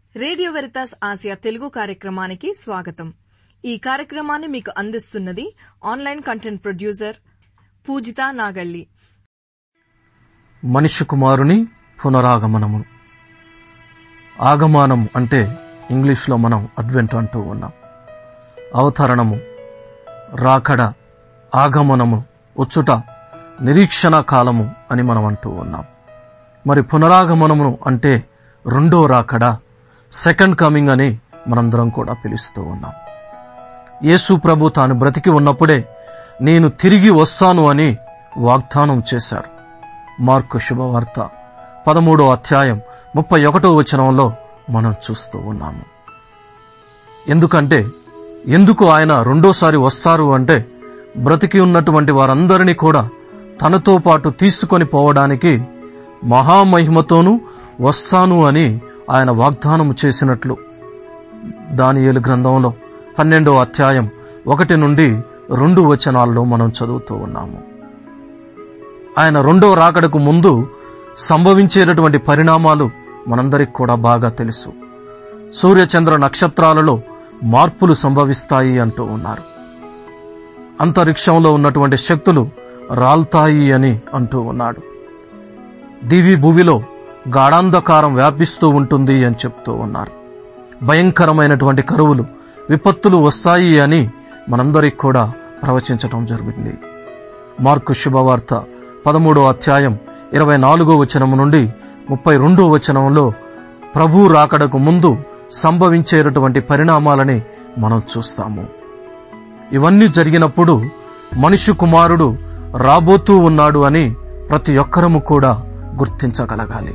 Radio Veritas Asia Telugu కార్యక్రమానికి స్వాగతం ఈ కార్యక్రమాన్ని మీకు అందిస్తున్నది online content producer Poojitha Nagalli మనిషి కుమారుని పునరాగమనము ఆగమనం అంటే ఇంగ్లీష్లో మనం అడ్వెంట్ అంటూ ఉన్నాం అవతరణము రాకడ ఆగమనము వచ్చుట నిరీక్షణ కాలము అని మనం అంటూ ఉన్నాం మరి పునరాగమనము అంటే రెండో రాకడ సెకండ్ కమింగ్ అని మనందరం కూడా పిలుస్తూ ఉన్నాం యేసు ప్రభు తాను బ్రతికి ఉన్నప్పుడే నేను తిరిగి వస్తాను అని వాగ్దానం చేశారు మార్కు శుభవార్త పదమూడో అధ్యాయం ముప్పై ఒకటో వచనంలో మనం చూస్తూ ఉన్నాము ఎందుకంటే ఎందుకు ఆయన రెండోసారి వస్తారు అంటే బ్రతికి ఉన్నటువంటి వారందరినీ కూడా తనతో పాటు తీసుకొని పోవడానికి మహామహిమతోనూ వస్తాను అని ఆయన వాగ్దానం చేసినట్లు దానియేలు గ్రంథంలో పన్నెండో అధ్యాయం ఒకటి నుండి రెండు వచనాల్లో మనం చదువుతూ ఉన్నాము ఆయన రెండో రాకడకు ముందు సంభవించేటటువంటి పరిణామాలు మనందరికి కూడా బాగా తెలుసు సూర్యచంద్ర నక్షత్రాలలో మార్పులు సంభవిస్తాయి అంటూ ఉన్నారు అంతరిక్షంలో ఉన్నటువంటి శక్తులు రాల్తాయి అని అంటూ ఉన్నాడు దివి భూమిలో గాఢాంధకారం వ్యాపిస్తూ ఉంటుంది అని చెప్తూ ఉన్నారు భయంకరమైనటువంటి కరువులు విపత్తులు వస్తాయి అని మనందరికి కూడా ప్రవచించటం జరిగింది మార్కు శుభవార్త పదమూడో అధ్యాయం ఇరవై నాలుగో వచనం నుండి ముప్పై రెండో వచనంలో ప్రభు రాకడకు ముందు సంభవించేటటువంటి పరిణామాలని మనం చూస్తాము ఇవన్నీ జరిగినప్పుడు మనిషి కుమారుడు రాబోతూ ఉన్నాడు అని ప్రతి ఒక్కరము కూడా గుర్తించగలగాలి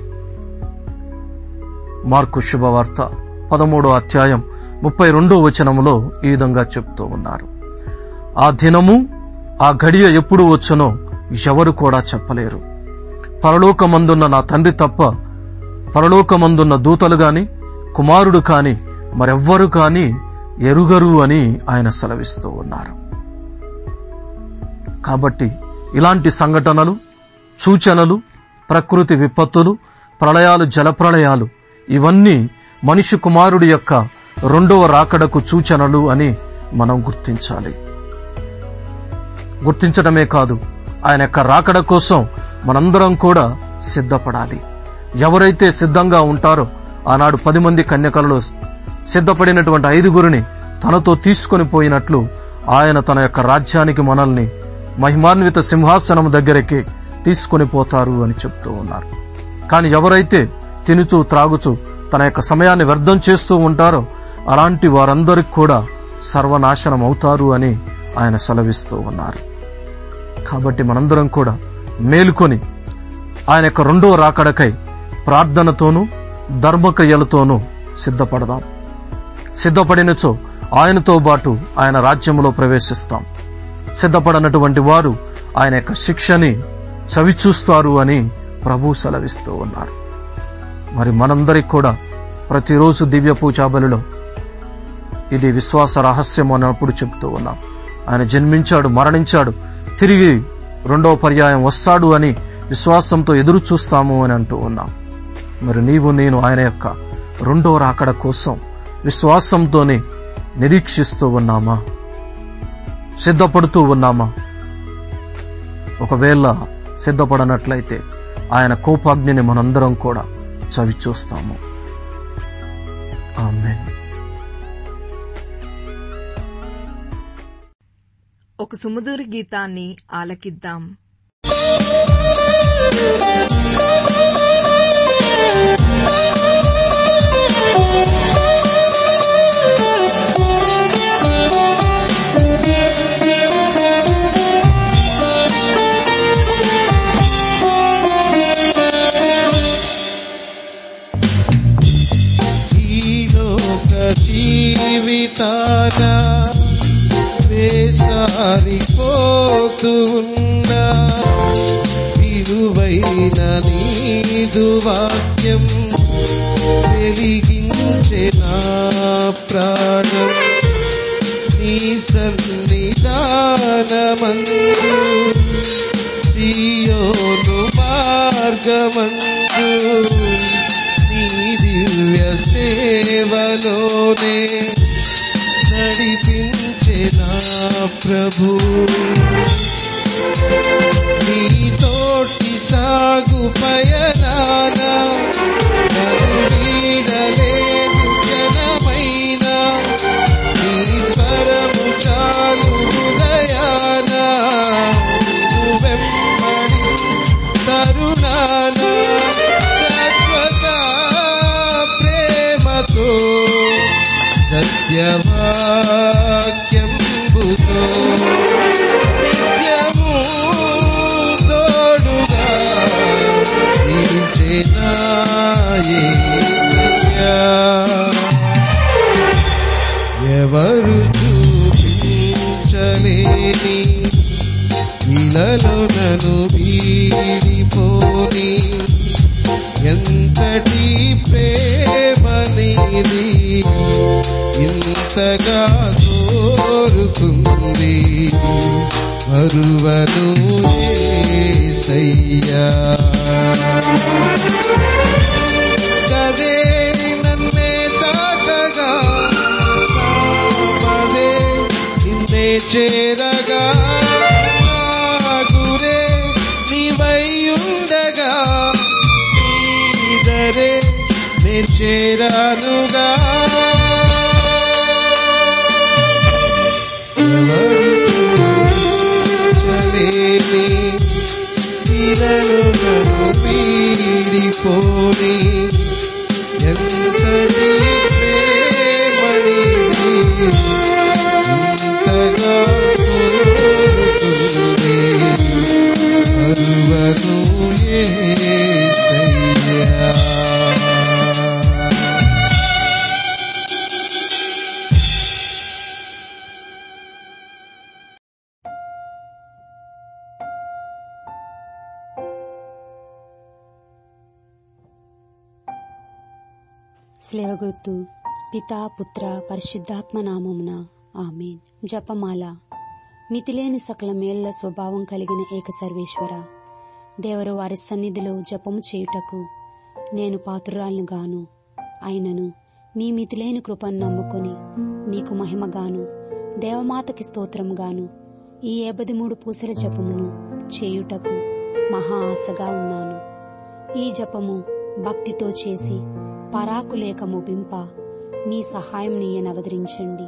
మార్కు శుభవార్త పదమూడో అధ్యాయం ముప్పై రెండో వచనములో ఈ విధంగా చెప్తూ ఉన్నారు ఆ దినము ఆ గడియ ఎప్పుడు వచ్చునో ఎవరు కూడా చెప్పలేరు పరలోకమందున్న నా తండ్రి తప్ప పరలోకమందున్న దూతలు గాని కుమారుడు కాని మరెవ్వరు కాని ఎరుగరు అని ఆయన సెలవిస్తూ ఉన్నారు కాబట్టి ఇలాంటి సంఘటనలు సూచనలు ప్రకృతి విపత్తులు ప్రళయాలు జలప్రళయాలు ఇవన్నీ మనిషి కుమారుడి యొక్క రెండవ రాకడకు సూచనలు అని మనం గుర్తించాలి గుర్తించడమే కాదు ఆయన యొక్క రాకడ కోసం మనందరం కూడా సిద్ధపడాలి ఎవరైతే సిద్ధంగా ఉంటారో ఆనాడు పది మంది కన్యకలలో సిద్ధపడినటువంటి ఐదుగురిని తనతో తీసుకొని పోయినట్లు ఆయన తన యొక్క రాజ్యానికి మనల్ని మహిమాన్విత సింహాసనం దగ్గరికి తీసుకొని పోతారు అని చెప్తూ ఉన్నారు కానీ ఎవరైతే తినుచూ త్రాగుచూ తన యొక్క సమయాన్ని వ్యర్థం చేస్తూ ఉంటారో అలాంటి వారందరికి కూడా సర్వనాశనం అవుతారు అని ఆయన సెలవిస్తూ ఉన్నారు కాబట్టి మనందరం కూడా మేలుకొని ఆయన యొక్క రెండో రాకడకై ప్రార్థనతోనూ ధర్మక్రియలతోనూ సిద్ధపడదాం సిద్ధపడినచో ఆయనతో పాటు ఆయన రాజ్యంలో ప్రవేశిస్తాం సిద్ధపడనటువంటి వారు ఆయన యొక్క శిక్షని చవిచూస్తారు అని ప్రభు సెలవిస్తూ ఉన్నారు మరి మనందరికి కూడా ప్రతిరోజు దివ్య పూజాబలిలో ఇది విశ్వాస రహస్యం అన్నప్పుడు చెప్తూ ఉన్నాం ఆయన జన్మించాడు మరణించాడు తిరిగి రెండవ పర్యాయం వస్తాడు అని విశ్వాసంతో ఎదురు చూస్తాము అని అంటూ ఉన్నాం మరి నీవు నేను ఆయన యొక్క రెండో రాకడ కోసం విశ్వాసంతోనే నిరీక్షిస్తూ ఉన్నామా సిద్ధపడుతూ ఉన్నామా ఒకవేళ సిద్ధపడనట్లయితే ఆయన కోపాగ్నిని మనందరం కూడా చవి చూస్తాము ఆమె ఒక సుమధుర గీతాన్ని ఆలకిద్దాం ఈలోక జీవితాన వేసారిపోతూ ఉన్నా విలువైన నీదు వాక్యం వెలిగించే నా ప్రాణం నీ సన్నిధానమందు సియోను మార్గమందు నీ దివ్య సేవ సేవలోనే నడిపించే నా ప్రభు నీ తోటి సాగు పయనాన నన్ను వీడలేదు జనమైన నీ స్వరము చాలు హృదయాన నువ్వెంబడి తరుణాన శాశ్వత ప్రేమతో సత్యవాక్యంబుతో నిత్యము తోడుగా నిలిచేనా యేసయ్యా. ఎవరు చూపించలేని ఇలలో నన్ను వీడిపోని ఎంతటి ప్రేమ నీది ఇంతగా కోరుకుంది మరువను యేసయ్యా కదే నన్నే తాకగా నామదే నిన్నే చేరగా నా గురే నీవైయుండగా నీదరే నే చేరానుగా ఎవరు చూచలేని వీరలు నన్ను పీడిపోని ఎంతటి ప్రేమనిది ఇంతగా కోరుతుంది మరువను యేసయ్యా స్లేవగుర్తు పితా పుత్ర పరిశుద్ధాత్మ నామమున ఆమెన్ జపమాల మితిలేని సకల మేళ్ల స్వభావం కలిగిన ఏక సర్వేశ్వర దేవరు వారి సన్నిధిలో జపము చేయుటకు నేను పాత్రురాలను గాను అయినను మీ మితిలేని కృపను నమ్ముకొని మీకు మహిమగాను దేవమాతకి స్తోత్రముగాను ఈ ఏబది మూడు పూసల జపమును చేయుటకు మహా ఆశగా ఉన్నాను ఈ జపము భక్తితో చేసి పరాకు లేక ముగింప మీ సహాయం నీయనవదరించండి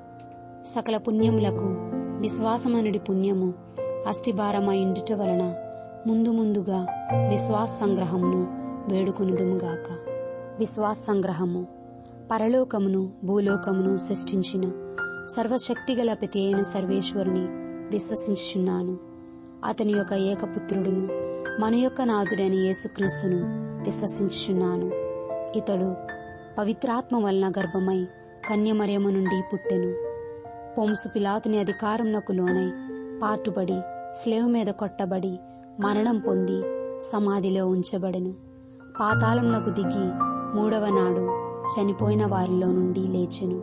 సకల పుణ్యములకు విశ్వాసమనుడి పుణ్యము అస్థిభారమైండుట వలన ముందు ముందుగా విశ్వాస సంగ్రహమును వేడుకొనుదుముగాక విశ్వాస సంగ్రహము పరలోకమును భూలోకమును సృష్టించిన సర్వశక్తిగల ప్రతి అయిన సర్వేశ్వరుని విశ్వసించుచున్నాను అతని యొక్క ఏకపుత్రుడును మన యొక్క నాథుడైన యేసుక్రీస్తును విశ్వసించుచున్నాను ఇతడు పవిత్రాత్మ వలన గర్భమై కన్యమరియము నుండి పుట్టెను పొంసు పిలాతుని అధికారంనకు లోనై పాటుబడి స్లేవ్ మీద కొట్టబడి మరణం పొంది సమాధిలో ఉంచబడెను పాతాళంనకు దిగి మూడవ నాడు చనిపోయిన వారిలో నుండి లేచెను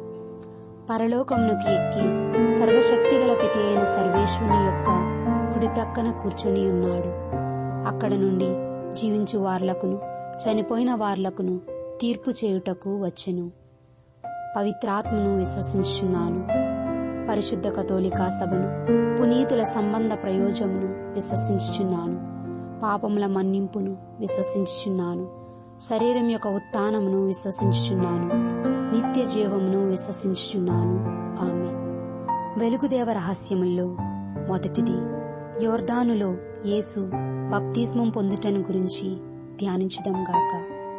పరలోకమునకు ఎక్కి సర్వశక్తిగల పితి అయిన సర్వేశ్వరుని యొక్క కుడి ప్రక్కన కూర్చుని ఉన్నాడు అక్కడ నుండి జీవించు వార్లకును చనిపోయిన వార్లకును తీర్పు చేయుటకు వచ్చెను పవిత్రాత్మను విశ్వసించుచున్నాను పరిశుద్ధ కథోలికా సభను పునీతుల సంబంధ ప్రయోజమును విశ్వసించుచున్నాను పాపముల మన్నింపును విశ్వసించుచున్నాను శరీరం యొక్క ఉత్థానమును విశ్వసించుచున్నాను నిత్య జీవమును విశ్వసించుచున్నాను ఆమె వెలుగుదేవ రహస్యముల్లో మొదటిది యోర్దానులో యేసు బప్తిస్మం పొందుటను గురించి ధ్యానించుదాం గాక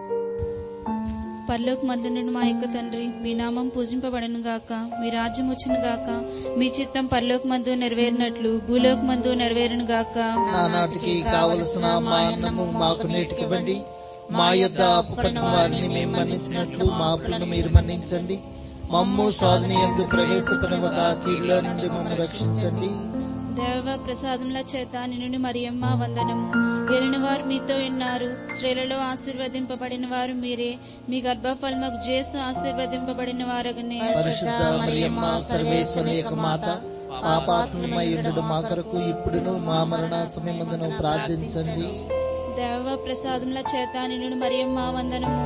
పరలోక మందునుడు మా యొక్క తండ్రి మీ నామం పూజింపబడను గాక మీ రాజ్యం వచ్చును గాక మీ చిత్తం పరలోక మందు నెరవేరినట్లు భూలోక మందు నెరవేరును గాక నానాటికి కావలసిన మా అన్నము మాకు నేటికివ్వండి మా యొద్ద అప్పుపడిన వారిని మేము మన్నించినట్లు మా అప్పులను మీరు మన్నించండి మమ్ము సాధన ఎందు ప్రవేశపడవక కీళ్ళ నుండి మమ్మల్ని రక్షించండి దేవ ప్రసాదముల చేత నిన్ను మరియమ్మ వందనము ఎరిన వారు మీతో ఉన్నారు స్త్రీలలో ఆశీర్వదింపబడిన వారు మీరే మీ గర్భఫలముకు జేసు ఆశీర్వదింపబడిన వారగనే పరిశుద్ధ మరియమ్మ సర్వేశ్వరి యొక్క మాత పాపాత్మయుడు మా కొరకు ఇప్పుడును మా మరణ సమయమందును ప్రార్థించండి దేవ ప్రసాదముల చేత నిన్ను మరియమ్మ వందనము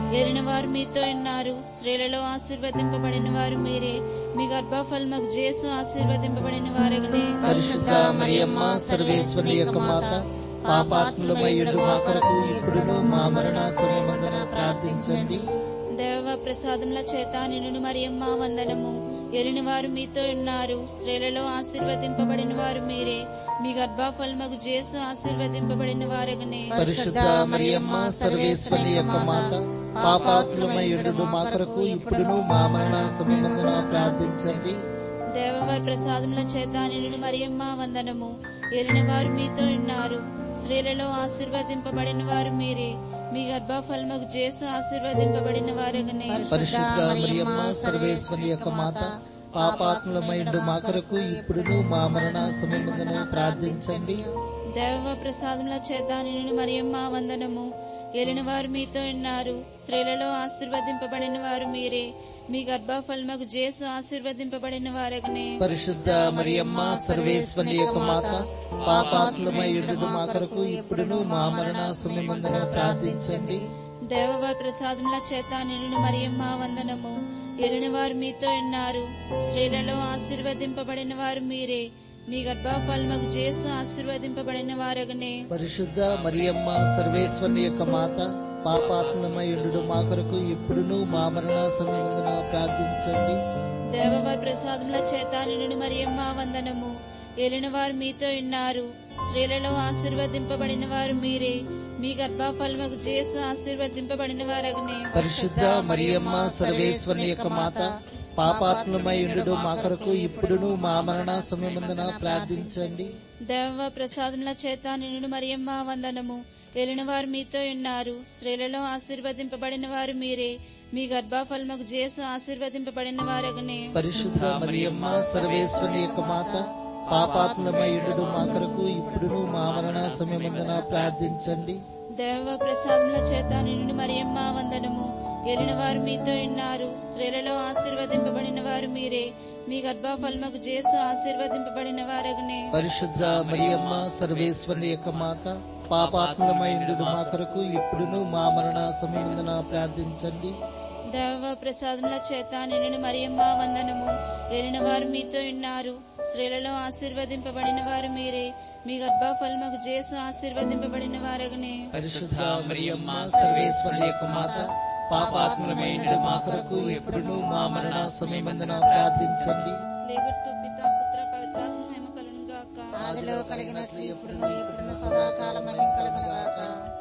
ఏలిన వారు మీతో ఉన్నారు స్త్రీలలో ఆశీర్వదింపబడిన వారు మీరే మీ గర్భఫలముకు జేసు ఆశీర్వదింపబడిన వారగనే పరిశుద్ధ మరియమ్మ సర్వేశ్వరి యొక్క మాత పాపాత్ములమయ్యుడు మా కొరకు ఇప్పుడును మా మరణ సమయమందున ప్రార్థించండి దేవ ప్రసాదముల చేత నిన్ను మరియమ్మ వందనము ఎలిని వారు మీతో ఉన్నారు స్త్రీలలో ఆశీర్వదింపబడిన వారు మీరే మీ గర్భఫలముకు జేసు ఆశీర్వదింపబడిన వారగనే పరిశుద్ధ మరియమ్మ సర్వేశ్వరి యొక్క మాత పాపాత్ములమయ్యుడు మా కొరకు ఇప్పుడును మా మరణ సమయమందున ప్రార్థించండి దేవవారి ప్రసాదముల చేత నిన్ను మరియమ్మ వందనము ఎలిన వారు మీతో ఉన్నారు స్త్రీలలో ఆశీర్వదింపబడిన వారు మీరే మీ గర్భఫలముకు జేసు ఆశీర్వదింపబడిన వారగనే పరిశుద్ధ మరియమ్మ సర్వేశ్వరి యొక్క మాత పాపాత్ములమైండు మా కొరకు ఇప్పుడును మా మరణ సమయమందున ప్రార్థించండి దేవ ప్రసాదముల చేత నిన్ను మరియమ్మ వందనము ఎలిన వారు మీతో ఉన్నారు స్త్రీలలో ఆశీర్వదింపబడిన వారు మీరే మీ గర్భఫలముకు జేసు ఆశీర్వదింపబడిన వారగనే పరిశుద్ధ మరియమ్మ సర్వేశ్వరి యొక్క మాత పాపాత్ములమైండు మా కొరకు ఇప్పుడును మా మరణ సమయమందున ప్రార్థించండి దేవవారి ప్రసాదముల చేత నిన్ను మరియమ్మ వందనము ఎలిన వారు మీతో ఉన్నారు స్త్రీలలో ఆశీర్వదింపబడిన వారు మీరే మీ గర్భఫలముకు జేసు ఆశీర్వదింపబడిన వారగనే పరిశుద్ధ మరియమ్మ సర్వేశ్వరి యొక్క మాత పాపాత్ములమైండు మా కొరకు ఇప్పుడును మా మరణ సమయమందున ప్రార్థించండి దేవవారి ప్రసాదముల చేత నిన్ను మరియమ్మ వందనము ఏలిన వారు మీతో ఉన్నారు స్త్రీలలో ఆశీర్వదింపబడిన వారు మీరే మీ గర్భఫలముకు జేసు ఆశీర్వదింపబడిన వారగనే పరిశుద్ధ మరియమ్మ సర్వేశ్వరి యొక్క మాత పాపాత్ములమైండు మా కొరకు ఇప్పుడును మా మరణ సమయమందున ప్రార్థించండి దేవ ప్రసాదముల చేత నిన్ను మరియమ్మ వందనము ఏలిన వారు మీతో ఉన్నారు స్త్రీలలో ఆశీర్వదింపబడిన వారు మీరే మీ గర్భఫలముకు జేసు ఆశీర్వదింపబడిన వారగనే పరిశుద్ధ మరియమ్మ సర్వేశ్వరి యొక్క మాత పాపాత్ములమైండు మా కొరకు ఇప్పుడును మా మరణ సమయమందున ప్రార్థించండి దేవ ప్రసాదముల చేత నిన్ను మరియమ్మ వందనము ఏలిన వారు మీతో ఉన్నారు స్త్రీలలో ఆశీర్వదింపబడిన వారు మీరే మీ గర్భఫలముకు జేసు ఆశీర్వదింపబడిన వారగనే పరిశుద్ధ మరియమ్మ సర్వేశ్వరి యొక్క మాత పాపాత్ములమైండు మా కొరకు ఇప్పుడును మా మరణ సమయమందున ప్రార్థించండి దేవ ప్రసాదముల చేత నిన్ను మరియమ్మ వందనము ఏలిన వారు మీతో ఉన్నారు స్త్రీలలో ఆశీర్వదింపబడిన వారు మీరే మీ గర్భఫలముకు జేసు ఆశీర్వదింపబడిన వారగనే పరిశుద్ధ మరియమ్మ సర్వేశ్వరి యొక్క మాత పాపాత్ములమైండు మా కొరకు ఇప్పుడును మా మరణ సమయమందున ప్రార్థించండి స్లేవర్తో పిత పుత్ర పవిత్రాత్మ మహిమ కలును గాక ఆదిలో కలిగినట్లు ఎప్పుడును ఇప్పుడును సదాకాలం మహిమ కలుగునుగాక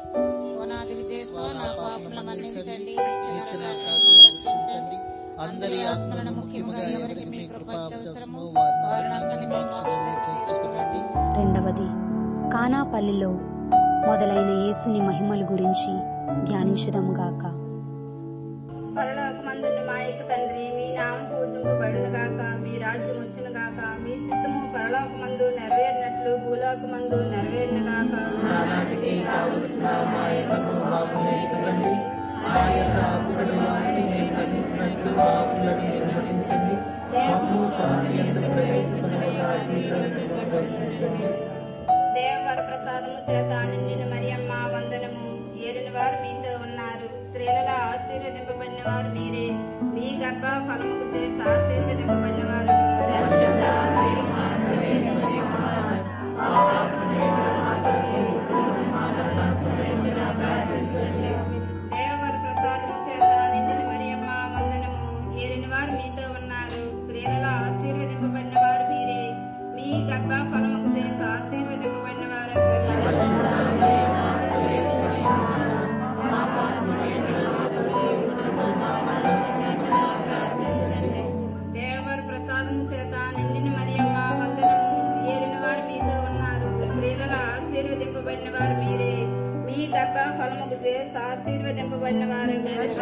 ఓనాది విజయస్వ నా పాపముల మన్నించండి నిత్య నా కాపుదల రక్షించండి అందరి ఆత్మలను ముఖ్యముగా ఎవరికి మీ కృప అవసరమో వారిని మీ మోక్షంలో చేర్చుకునండి రెండవది కానాపల్లిలో మొదలైన యేసుని మహిమల గురించి ధ్యానించుదాముగాక పరలోకమందున్న మా యొక్క తండ్రి మీ నామం పూజింపబడును గాక మీ రాజ్యం వచ్చును గాక మీ చిత్తము పరలోకమందు నెరవేరినట్లు భూలోకమందు నెరవేరును గాక నానాటికి కావలసిన మా ఇళ్లకు మాకు నేర్చుకోండి మా యొక్క అప్పుడి వారిని మేము మన్నించినట్లు మా అప్పులను మీరు మన్నించండి మమ్ము స్వామి ఎందుకు ప్రవేశపడగా దర్శించండి దేవవర ప్రసాదము చేత నిండిన మరియమ్మ వందనము ఏలిన వారు మీతో ఉన్నారు స్త్రీలలో ఆశీర్వదింపబడిన వారు మీరే మీ గర్భ ఫలముకు చేసి ఆశీర్వదింపబడిన వారు దేవవర ప్రసాదము చేత నిండిన మరియమ్మ వందనము ఏలిన వారు మీతో ఉన్నారు స్త్రీలలో ఆశీర్వదింపబడిన వారు మీరే మీ గర్భ ఫలముకు చేసి ఆశీర్వదింపబడిన వారు దేవవర ప్రసాదము చేత నిండిన మరియమ్మ వందనము ఏలిన వారు మీతో ఉన్నారు స్త్రీలలో ఆశీర్వదింపబడిన వారు మీరే మీ గర్భ ఫలముకు చేసి ఆశీర్వదింపబడిన వారు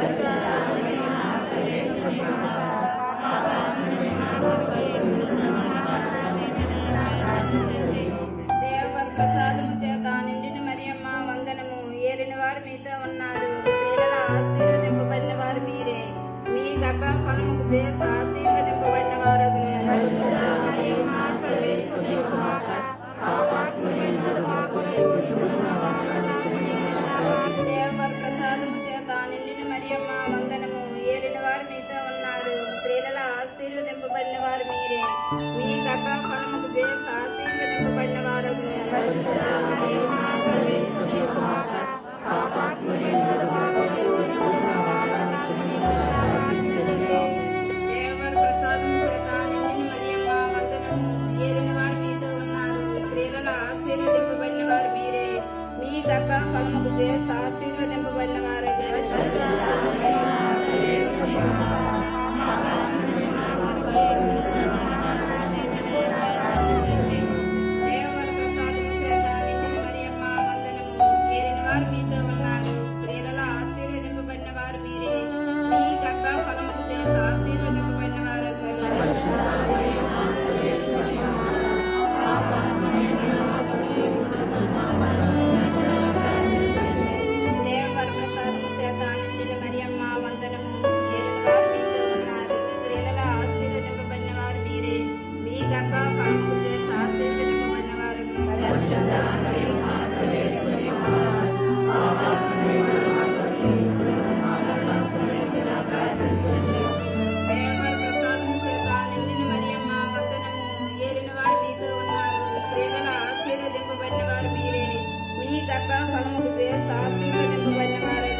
దేవవర ప్రసాదము చేత నిండిన మరియమ్మ వందనము ఏలిన వారు మీతో ఉన్నారు స్త్రీలలో ఆశీర్వదింపబడిన వారు మీరే మీ గర్భ ఫలముకు చేసి ఆశీర్వదింపబడిన వారు దేవవర ప్రసాదము చేత నిండిన మరియమ్మ దేవర ప్రసాదం చేత నిండిన మరియమ్మ వందనము ఏలిన వారు మీతో ఉన్నారు స్త్రీలలో ఆశీర్వదింపబడిన వారు మీరే మీ గర్భ ఫలముకు చేసి ఆశీర్వదింపబడిన వారు దేవర ప్రసాదం చేత నిండిన మరియమ్మ వందనము ఏలిన వారు మీతో ఉన్నారు స్త్రీలలో ఆశీర్వదింపబడిన వారు మీరే మీ గర్భ ఫలముకు చేసి ఆశీర్వదింపబడిన వారు దేవర ప్రసాదము చేత నిండిన మరియమ్మ వందనము ఏలిన వారు మీతో ఉన్నారు స్త్రీలలో ఆశీర్వదింపబడిన వారు మీరే మీ గర్భ ఫలముకు చేసి ఆశీర్వదింపబడిన వారు దేవర ప్రసాదము చేత నిండిన మరియమ్మ వందనము ఏలిన వారు మీతో ఉన్నారు స్త్రీలలో ఆశీర్వదింపబడిన వారు మీరే మీ గర్భ ఫలముకు చేసి ఆశీర్వదింపబడిన వారు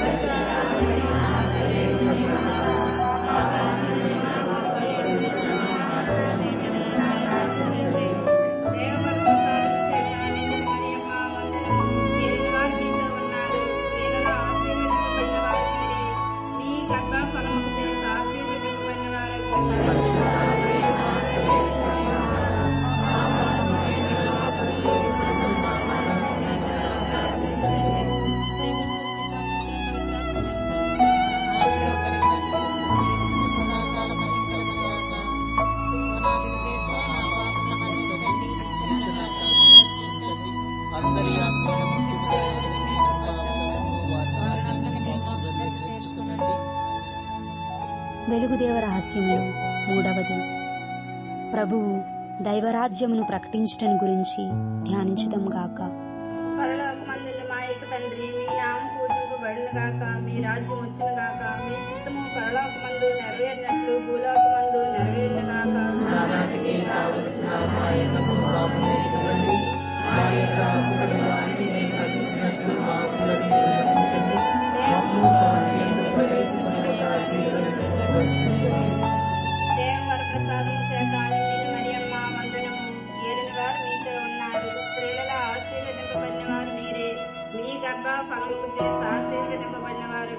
దేవర ప్రసాదము చేత నిండిన మరియమ్మ వందనము ఏలిన వారు మీతో ఉన్నారు స్త్రీలలో ఆశీర్వదింపబడిన వారు మీరే మీ గర్భ ఫలముకు చేసి ఆశీర్వదింపబడిన వారు ఆదిలో కలిగినట్లు ఇప్పుడు సదాకాలం అని కలగగాక. పునాదిని చేస్తా నా పాపముల మన్నించండి, నిత్యమైన నా కృపను రక్షించండి. అందరి ఆత్మలను ముఖ్యముగా ఎవరి మీ కృపావశము వారిని మీ మోక్షంలో చేర్చుకునండి. వెలుగుదేవ రహస్యములు మూడవది ప్రభువు దైవరాజ్యమును ప్రకటించటం గురించి ధ్యానించుదాం గాక పరలోకమందున్న మా యొక్క తండ్రి మీ నామం పూజింపబడును గాక మీ రాజ్యం వచ్చును గాక మీ చిత్తము పరలోకమందు నెరవేరినట్లు భూలోకమందు నెరవేరును గాక దేవర ప్రసాదము చేత నిండిన మరియమ్మ వందనము ఏలిన వారు మీతో ఉన్నారు స్త్రీలలో ఆశీర్వదింపబడిన వారు మీరే మీ గర్భ ఫలముకు చేసి ఆశీర్వదింపబడిన వారు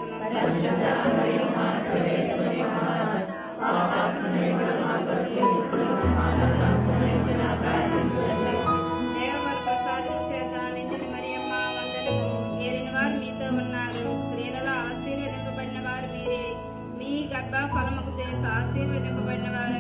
దేవర ప్రసాదము చేత నిండిన మరియమ్మ వందనము ఏలిన వారు మీతో ఉన్నారు స్త్రీలలో ఆశీర్వదింపబడిన వారు మీరే మీ గర్భ ఫలముకు చేసి ఆశీర్వదింపబడిన వారు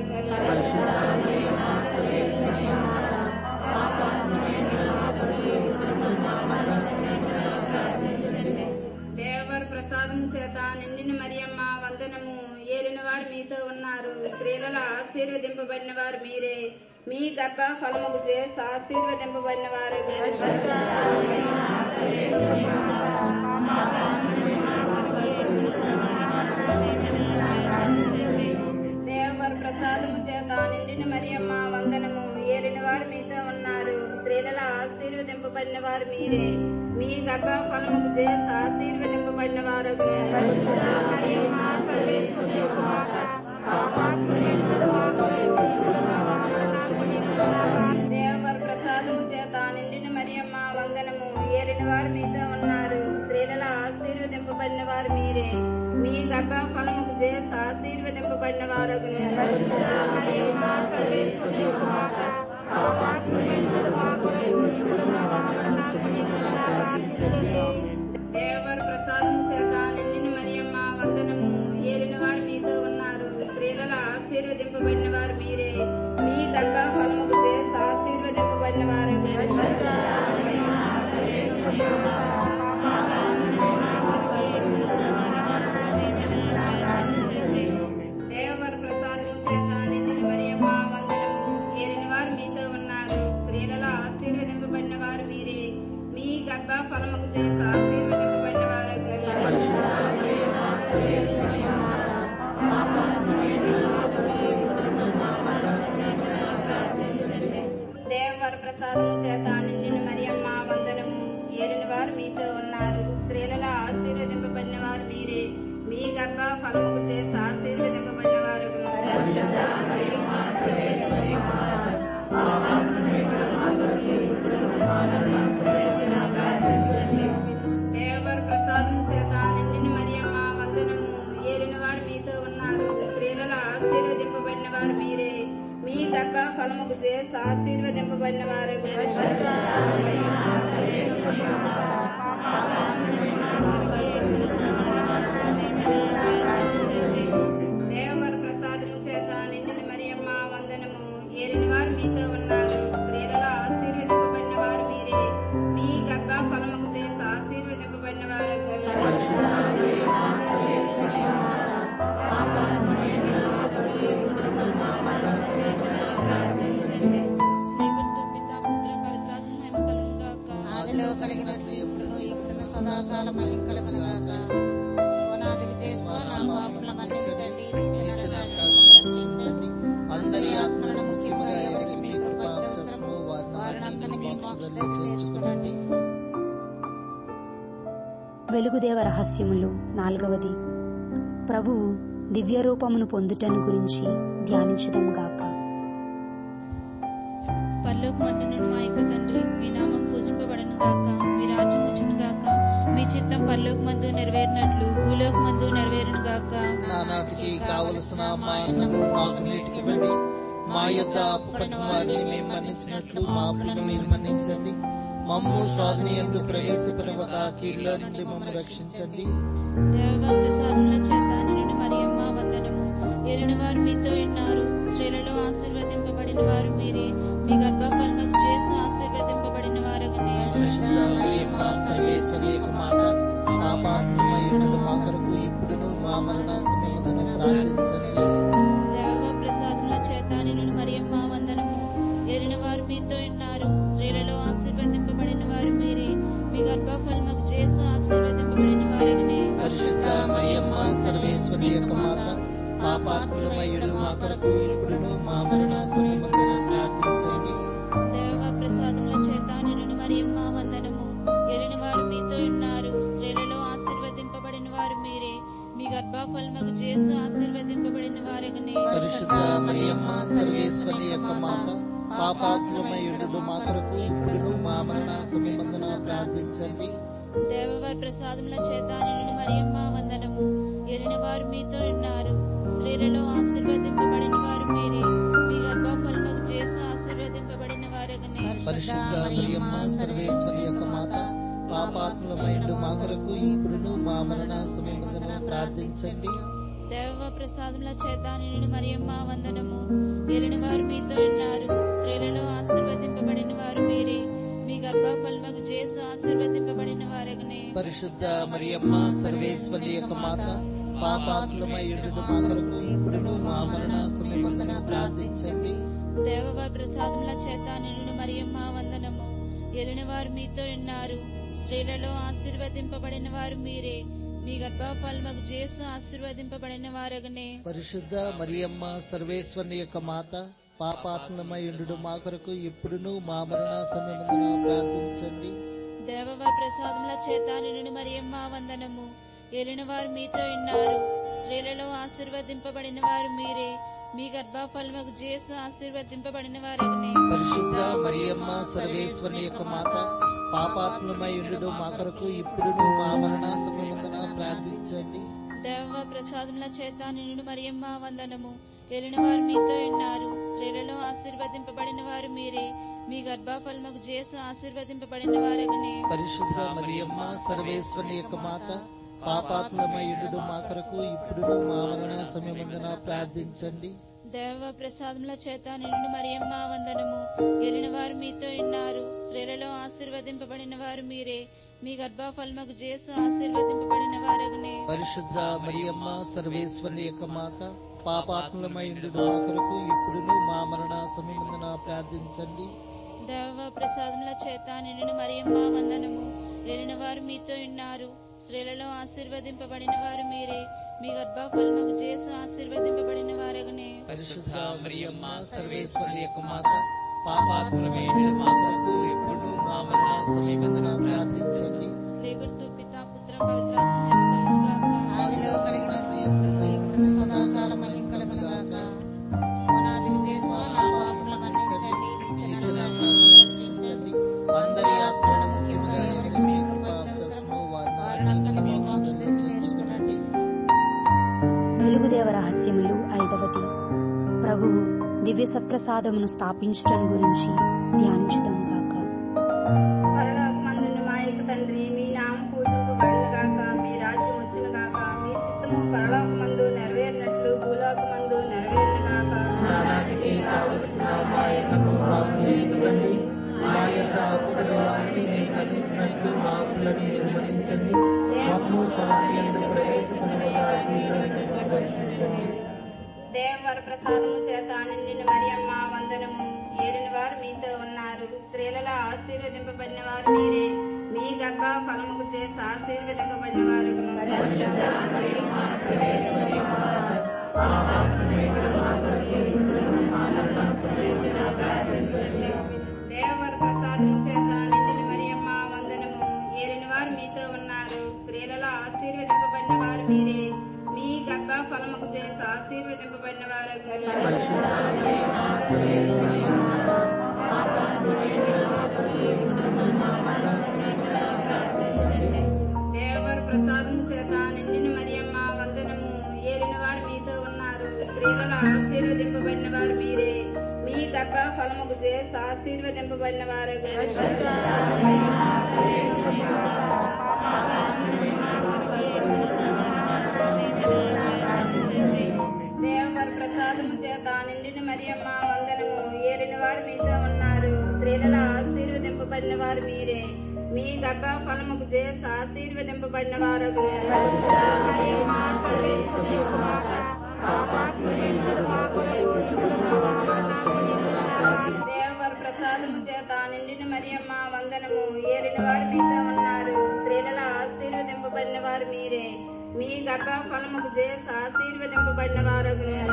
దేవర ప్రసాదం చేత నిండిన మరియమ్మ వందనము ఏలిన వారు మీతో ఉన్నారు స్త్రీలలో ఆశీర్వదింపబడిన వారు మీరే మీ గర్భ ఫలముకు చేసి ఆశీర్వదింపబడిన వారు దేవర ప్రసాదము చేత నిండిన మరియమ్మ వందనము ఏలిన వారు మీతో ఉన్నారు స్త్రీలలో ఆశీర్వదింపబడిన వారు మీరే మీ గర్భ ఫలముకు చేసి ఆశీర్వదింపబడిన వారు దేవర ప్రసాదము చేత నిండిన మరియమ్మ వందనము ఏలిన వారు మీతో ఉన్నారు స్త్రీలలో ఆశీర్వదింపబడిన వారు మీరే మీ గర్భ ఫలముకు చేసి ఆశీర్వదింపబడిన వారు దేవర ప్రసాదం చేత నిండిన మరియమ్మ వందనము ఏలిన వారు మీతో ఉన్నారు స్త్రీలలో ఆశీర్వదింపబడిన వారు మీరే మీ గర్భ ఫలముకు చేసి ఆశీర్వదింపబడిన వారు దేవర ప్రసాదం చేత నిండిన మరియమ్మ వందనము ఏలిన వారు మీతో ఉన్నారు స్త్రీలలో ఆశీర్వదింపబడిన వారు మీరే మీ గర్భ ఫలముకు చేసి ఫలముకు చేసి ఆశీర్వదింపబడిన వారు దేవర ప్రసాదం చేత నిండిన మరియమ్మ వందనము ఏలిన వారు మీతో ఉన్నారు స్త్రీలలో ఆశీర్వదింపబడిన వారు మీరే మీ గర్భ ఫలముకు చేసి ఆశీర్వదింపబడిన వారు దేవర ప్రసాదము చేత నిండిన మరియమ్మ వందనము ఏలిన వారు మీతో ఉన్నారు స్త్రీలలో ఆశీర్వదింపబడిన వారు మీరే మీ గర్భ ఫలముకు చేసి ఆశీర్వదింపబడిన వారు స్నేహితుడితో పిత పుత్ర పవిత్రాత్మ మహిమ కలుగును గాక ఆదిలో కలిగినట్లు ఎప్పుడును ఇప్పుడును సదాకాలం మహిమ కలుగును గాక పునాది విజయస్వ నా పాపముల మన్నించండి నిత్య నరకాగ్ని రక్షించండి అందరి ఆత్మలను ముఖ్యంగా ఎవరికి మీ కృప అవసరమో వారిని మీ మోక్షంలో చేర్చుకునండి వెలుగుదేవ రహస్యములు నాలుగవది ప్రభువు దివ్య రూపమును పొందుటను గురించి ధ్యానించుదాం గాక పరలోక మందునుడు మా యొక్క తండ్రి మీ నామం పూజింపబడను గాక మీ రాజ్యం వచ్చును గాక మీ చిత్తం పరలోక మందు నెరవేరినట్లు భూలోక మందు నెరవేరును గాక నానాటికి కావలసిన మా అన్నము మాకు నీటికి ఇవ్వండి మా యొద్ద అప్పుపడిన వారిని మేము మన్నించినట్లు మా అప్పులను మీరు మన్నించండి మమ్ము సాధన ఎందు ప్రవేశపడవక కీళ్ళ నుంచి మమ్మల్ని రక్షించండి దేవ ప్రసాదముల చేత నిన్ను మరియమ్మ వందనము ఎరిన వారు మీతో ఉన్నారు స్త్రీలలో ఆశీర్వదింపబడిన వారు మీరే మీ గర్భఫలముకు చేసి ఆశీర్వదింపబడిన వారగనే పరిశుద్ధ మరియమ్మ సర్వేశ్వరి యొక్క మాత మా పాత్రమయుడు మా కొరకు ఇప్పుడును మా మరణ సమయమున ప్రార్థించండి దేవ ప్రసాదముల చేత నిన్ను మరియమ్మ వందనము ఎరిన వారు మీతో ఉన్నారు స్త్రీలలో ఆశీర్వదింపబడిన వారు మీరే మీ గర్భఫలముకు చేసి ఆశీర్వదింపబడిన వారగనే పరిశుద్ధ మరియమ్మ సర్వేశ్వరి యొక్క మాత మా పాత్రమయుడు మా కొరకు ఇప్పుడును మా మరణ సమయమున ప్రార్థించండి దేవ ప్రసాదముల చేత నిన్ను మరియమ్మ వందనము ఎరిన వారు మీతో ఉన్నారు స్త్రీలలో ఆశీర్వదింపబడిన వారు మీరే మీ గర్భఫలముకు చేసి ఆశీర్వదింపబడిన వారగనే పరిశుద్ధ మరియమ్మ సర్వేశ్వరి యొక్క మాత పాపాత్మయుడు మా కొరకు ఇప్పుడును మా మరణ సమయమందున ప్రార్థించండి దేవవారి ప్రసాదముల చేత నిన్ను మరియమ్మ వందనము ఎరిన వారు మీతో ఉన్నారు స్త్రీలలో ఆశీర్వదింపబడిన వారు మీరే మీ గర్భఫలముకు చేసి ఆశీర్వదింపబడిన వారగనే పరిశుద్ధ మరియమ్మ సర్వేశ్వరి యొక్క మాత పాపాత్మయుడు మా కొరకు ఇప్పుడును మా మరణ సమయమందున ప్రార్థించండి దేవ ప్రసాదముల చేత నిన్ను మరియమ్మ వందనము ఎరిన వారు మీతో ఉన్నారు స్త్రీలలో ఆశీర్వదింపబడిన వారు మీరే మీ గర్భఫలముకు చేసి ఆశీర్వదింపబడిన వారగనే పరిశుద్ధ మరియమ్మ సర్వేశ్వరి యొక్క మాత పాపాత్మయుడు మా కొరకు ఇప్పుడును మా మరణ సమయమందున ప్రార్థించండి దేవవారి ప్రసాదముల చేత నిన్ను మరియమ్మ వందనము ఎరిన వారు మీతో ఉన్నారు స్త్రీలలో ఆశీర్వదింపబడిన వారు మీరే మీ గర్భఫలముకు చేసి ఆశీర్వదింపబడిన వారగనే పరిశుద్ధ మరియమ్మ సర్వేశ్వరుని యొక్క మాత పాపాత్మయుడు మా కొరకు ఇప్పుడును మా మరణ సమయమందున ప్రార్థించండి దేవవారి ప్రసాదముల చేత నిన్ను మరియమ్మ వందనము ఎరిన వారు మీతో ఉన్నారు స్త్రీలలో ఆశీర్వదింపబడిన వారు మీరే మీ గర్భఫలముకు చేసి ఆశీర్వదింపబడిన వారగనే పరిశుద్ధ మరియమ్మ సర్వేశ్వరుని యొక్క మాత పాపాత్మయుడు మా కొరకు ఇప్పుడును మా మరణ సమయమందున ప్రార్థించండి దేవ ప్రసాదముల చేత నిన్ను మరియమ్మ వందనము ఎలిన వారు మీతో ఉన్నారు స్త్రీలలో ఆశీర్వదింపబడిన వారు మీరే మీ గర్భఫలముకు చేసి ఆశీర్వదింపబడిన వారగనే పరిశుద్ధ మరియమ్మ సర్వేశ్వరుని యొక్క మాత పాపాత్మయుడు మా కొరకు ఇప్పుడును మా మరణ సమయమందున ప్రార్థించండి దేవ ప్రసాదముల చేత నిన్ను మరియమ్మ వందనము ఎలిన వారు మీతో ఉన్నారు స్త్రీలలో ఆశీర్వదింపబడిన వారు మీరే మీ గర్భఫలముకు చేసి ఆశీర్వదింపబడిన వారగనే పరిశుద్ధ మరియమ్మ సర్వేశ్వరుని యొక్క మాత పాపాత్మయుడు మా కొరకు ఇప్పుడును మా మరణ సమయమందున ప్రార్థించండి దేవ ప్రసాదముల చేత నిన్ను మరియమ్మ వందనము ఎలిన వారు మీతో ఉన్నారు స్త్రీలలో ఆశీర్వదింపబడిన వారు మీరే మీ గర్భఫలముకు చేసి ఆశీర్వదింపబడిన వారగనే పరిశుద్ధ మరియమ్మ సర్వేశ్వరుని యొక్క మాత పాపాత్మయుడు మా కొరకు ఇప్పుడు మా మరణ సమయమందున ప్రార్థించండి స్లేబర్తో పితా పుత్ర పవిత్రాత్మ మహిమ కలుగును గాక ఆదిలో కలిగినట్లు ఎప్పుడు వెలుగుదేవ రహస్యములు ఐదవది ప్రభువు దివ్య సత్ప్రసాదమును స్థాపించటం గురించి ధ్యానించుదాం గాక పరలోకమందున్న మా యొక్క తండ్రి మీ నామం పూజింపబడును గాక మీ రాజ్యం వచ్చును గాక మీ చిత్తము పరలోకమందు నెరవేరినట్లు భూలోకమందు నెరవేరును గాక నానాటికి కావలసిన మా ఎన్నము మాకు నేర్చుకోండి మా యొక్క అప్పుడి వారిని మేము మన్నించినట్లు మా అప్పులను మీరు మన్నించండి మమ్ము స్వామి ఎందుకు ప్రవేశపడగా రక్షించండి దేవవర ప్రసాదము చేత నిండిన మరియమ్మ వందనము ఏలిన వారు మీతో ఉన్నారు స్త్రీలలో ఆశీర్వదింపబడిన వారు మీరే మీ గర్భ ఫలముకు చేసి ఆశీర్వదింపబడిన వారు దేవవర ప్రసాదము చేత నిండిన మరియమ్మ వందనము ఏలిన వారు మీతో ఉన్నారు స్త్రీలలో ఆశీర్వదింపబడిన వారు మీరే మీ గర్భ ఫలముకు చేసి ఆశీర్వదింపబడిన వారు దేవర ప్రసాదం చేత నిండిన మరియమ్మ వందనము ఏలిన వారు మీతో ఉన్నారు స్త్రీలలో ఆశీర్వదింపబడిన వారు మీరే మీ గర్భ ఫలముకు చేసి ఆశీర్వదింపబడిన వారు దేవర ప్రసాదము చేత నిండిన మరియమ్మ వందనము ఏలిన వారు మీతో ఉన్నారు స్త్రీలలో ఆశీర్వదింపబడిన వారు మీరే మీ గర్భ ఫలముకు చేసి ఆశీర్వదింపబడిన వారు దేవర ప్రసాదము చేత నిండిన మరియమ్మ వందనము ఏలిన వారు మీతో ఉన్నారు స్త్రీలలో ఆశీర్వదింపబడిన వారు మీరే మీ గర్భ ఫలముకు చేసి ఆశీర్వదింపబడిన వారు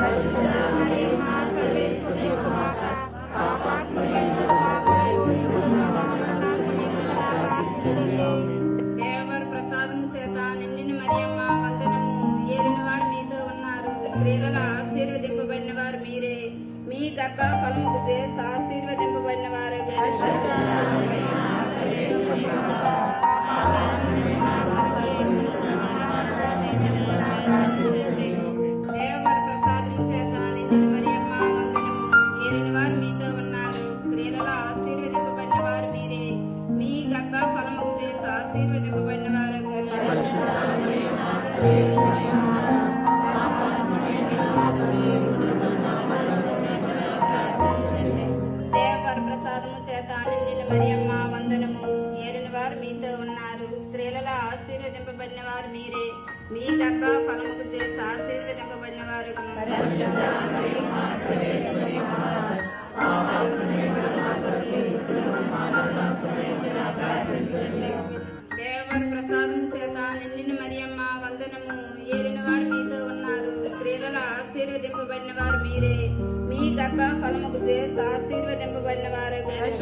దేవర ప్రసాదము చేత నిండిన మరియమ్మ వందనము ఏలిన వారు మీతో ఉన్నారు స్త్రీలలో ఆశీర్వదింపబడిన వారు మీరే మీ గర్భ ఫలముకు చేసి ఆశీర్వదింపబడిన వారు దేవర ప్రసాదం చేత నిండిన మరియమ్మ వందనము ఏలిన వారు మీతో ఉన్నారు స్త్రీలలో ఆశీర్వదింపబడిన వారు మీరే మీ గర్భ ఫలముకు చేసి ఆశీర్వదింపబడిన వారు దేవర ప్రసాదము చేత నిండిన మరియమ్మ వందనము ఏలిన వారు మీతో ఉన్నారు స్త్రీలలో ఆశీర్వదింపబడిన వారు మీరే మీ గర్భ ఫలముకు చేసి ఆశీర్వదింపబడిన వారు దేవర ప్రసాదం చేత నిండిన మరియమ్మ వందనము ఏలిన వారు మీతో ఉన్నారు స్త్రీలలో ఆశీర్వదింపబడిన వారు మీరే మీ గర్భ ఫలముకు చేసి ఆశీర్వదింపబడిన వారు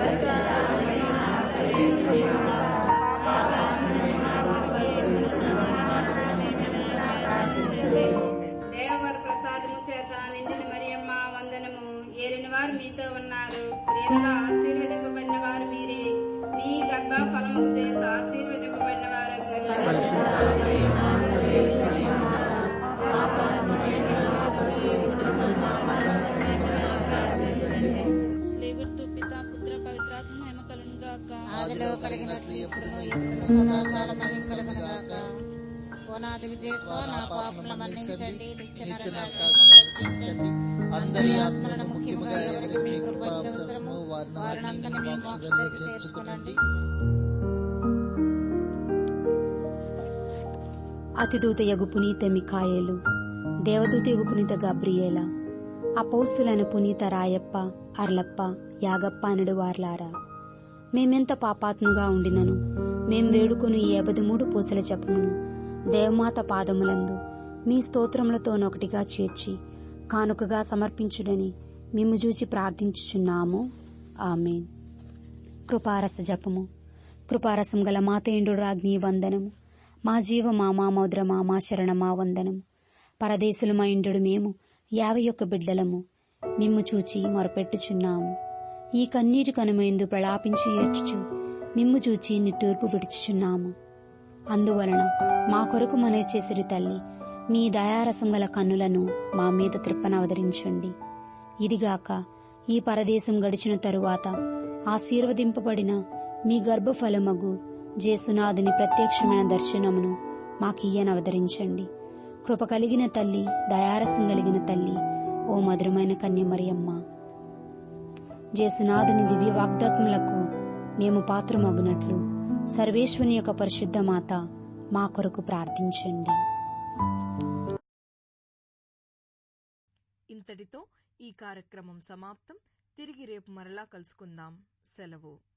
దేవర ప్రసాదము చేత నిండిన మరియమ్మ వందనము ఏలిన వారు మీతో ఉన్నారు స్త్రీలలో ఆశీర్వదింపబడిన వారు మీరే మీ గర్భ ఫలముకు చేసి ఆశీర్వదింపబడిన వారు స్లేవర్తో పిత పుత్ర పవిత్రాత్మ మహిమ కలును గాక ఆదిలో కలిగినట్లు ఎప్పుడును ఎప్పుడు సదాకాలం మహిం కలుగునగాక ఓనాది విజయస్వ నా పాపముల మన్నించండి నిత్య నరకాగ్ని రక్షించండి అందరి ఆత్మలను ముఖ్యముగా ఎవరికి మీ కృప అవసరము వారినందరినీ మీ మోక్షదరికి చేర్చుకునండి అతిదూతయగు పునీత మికాయేలు దేవదూతయగు పునీత గబ్రియేల అపౌస్తులైన పునీత రాయప్ప అర్లప్ప యాగప్ప అనడు వార్లారా మేమెంత పాపాత్ముగా ఉండినను మేం వేడుకొని ఈ మూడు పూసల జపమును దేవమాత పాదములందు మీ స్తోత్రములతోనొకటిగా చేర్చి కానుకగా సమర్పించుడని మిమ్ము చూచి ప్రార్థించుచున్నాము ఆమెన్ కృపారస జపము కృపారసం గల మాతేండు రాజ్ఞి వందనము మా జీవ మా మా మౌద్రమా మా శరణమా వందనము పరదేశులు మా ఇండు మేము యాభై ఒక్క బిడ్డలము మిమ్ము చూచి మొరపెట్టుచున్నాము ఈ కన్నీటి కనుమైందు ప్రలాపించి ఏడ్చుచు మిమ్ము చూచి నిట్టూర్పు విడుచుచున్నాము అందువలన మా కొరకు మనే చేసిరి తల్లి మీ దయారసం గల కన్నులను మా మీద త్రిప్పనవతరించండి ఇదిగాక ఈ పరదేశం గడిచిన తరువాత ఆశీర్వదింపబడిన మీ గర్భఫలమగు జేసునాథుని ప్రత్యక్షమైన దర్శనమును మాకియ్యనవతరించండి కృప కలిగిన తల్లి దయారసం కలిగిన తల్లి ఓ మధురమైన కన్యమరియమ్మ జేసునాథుని దివ్య వాగ్దాత్ములకు మేము పాత్రమగునట్లు సర్వేశ్వని యొక్క పరిశుద్ధ మాత మా కొరకు ప్రార్థించండి ఇంతటితో ఈ కార్యక్రమం సమాప్తం తిరిగి రేపు మరలా కలుసుకుందాం సెలవు